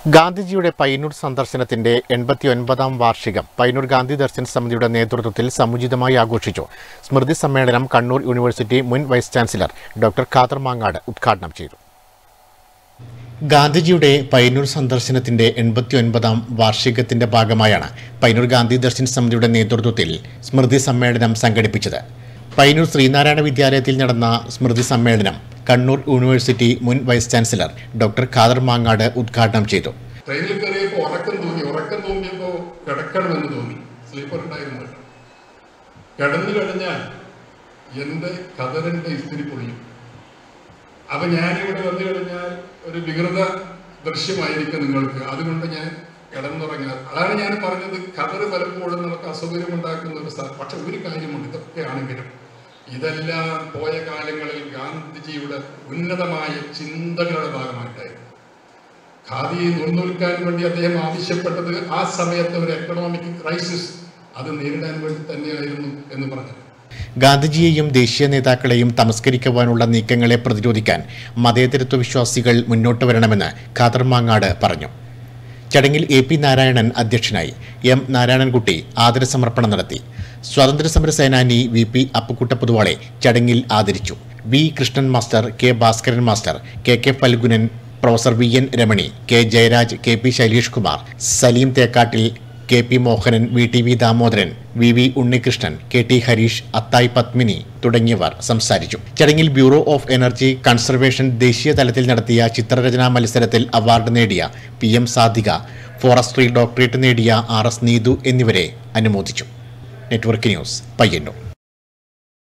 ഗാന്ധിജിയുടെ പയ്യന്നൂർ സന്ദർശനത്തിന്റെ എൺപത്തി ഒൻപതാം വാർഷികം പയ്യന്നൂർ ഗാന്ധി ദർശൻ സമിതിയുടെ നേതൃത്വത്തിൽ സമുചിതമായി ആഘോഷിച്ചു സ്മൃതി സമ്മേളനം കണ്ണൂർ യൂണിവേഴ്സിറ്റി മുൻ vice chancellor doctor Khader Mangad ഉദ്ഘാടനം ചെയ്തു ഗാന്ധിജിയുടെ പയ്യന്നൂർ സന്ദർശനത്തിന്റെ എൺപത്തി ഒൻപതാം വാർഷികത്തിന്റെ ഭാഗമായാണ് പയ്യന്നൂർ ഗാന്ധി ദർശൻ സമിതിയുടെ നേതൃത്വത്തിൽ സ്മൃതി സമ്മേളനം സംഘടിപ്പിച്ചത് പയ്യന്നൂർ ശ്രീനാരായണ വിദ്യാലയത്തിൽ നടന്ന സ്മൃതി സമ്മേളനം കണ്ണൂർ യൂണിവേഴ്സിറ്റി മുൻ vice chancellor doctor Khader Mangad ഉദ്ഘാടനം ചെയ്തു ട്രെയിനിൽ കയറിയപ്പോൾ ഉറക്കം തോന്നി ഉറക്കം തോന്നിയപ്പോൾ കിടക്കണമെന്ന് തോന്നി സ്ലീപ്പർ ഉണ്ടായിരുന്നു കിടന്നു കഴിഞ്ഞാൽ എൻ്റെ കതറിൻ്റെ ഇസ്തിരി പൊളിയും അപ്പൊ ഞാനിവിടെ വന്നു കഴിഞ്ഞാൽ ഒരു വികൃത ദൃശ്യമായിരിക്കും നിങ്ങൾക്ക് അതുകൊണ്ട് ഞാൻ കിടന്നുറങ്ങാൻ അതാണ് ഞാൻ പറഞ്ഞത് കതറ് പലപ്പോഴും നമുക്ക് അസൗകര്യം ഉണ്ടാക്കുന്ന ഒരു സ്ഥലം പക്ഷെ ഒരു കാര്യമുണ്ട് ഇതൊക്കെ ആണെങ്കിലും ഇതെല്ലാം പോയ കാലങ്ങളിൽ ഗാന്ധിജിയുടെ ഉന്നതമായ ചിന്തകളുടെ ഭാഗമായിട്ടായിരുന്നു ഖാദിയെ നൂൽനൂൽക്കാൻ വേണ്ടി അദ്ദേഹം ആവശ്യപ്പെട്ടത് ആ സമയത്ത് ഒരു എക്കണോമിക് ക്രൈസിസ് അത് നേരിടാൻ വേണ്ടി തന്നെയായിരുന്നു എന്ന് പറഞ്ഞു ഗാന്ധിജിയെയും ദേശീയ നേതാക്കളെയും തമസ്കരിക്കുവാനുള്ള നീക്കങ്ങളെ പ്രതിരോധിക്കാൻ മതേതരത്വ വിശ്വാസികൾ മുന്നോട്ട് വരണമെന്ന് ഖാദർ മാങ്ങാട് പറഞ്ഞു ചടങ്ങിൽ എ പി നാരായണൻ അധ്യക്ഷനായി എം നാരായണൻകുട്ടി ആദരസമർപ്പണം നടത്തി സ്വാതന്ത്ര്യസമര സേനാനി വി പി അപ്പുക്കുട്ട പൊതുവാളെ ചടങ്ങിൽ ആദരിച്ചു V Krishnan master K Bhaskaran master K K Phalgunan professor V N Ramani K Jayaraj K P Shailesh Kumar Saleem Thekkattil K P Mohanan V T V Damodaran V V Unnikrishnan K T Harish Athayi Padmini തുടങ്ങിയവർ സംസാരിച്ചു ചടങ്ങിൽ ബ്യൂറോ ഓഫ് എനർജി കൺസർവേഷൻ ദേശീയ തലത്തിൽ നടത്തിയ ചിത്രരചനാ മത്സരത്തിൽ അവാർഡ് നേടിയ P M Sadhika forestry doctorate നേടിയ ആർ എസ് നീതു എന്നിവരെ അനുമോദിച്ചു നെറ്റ്വർക്ക് ന്യൂസ് പയ്യന്നൂർ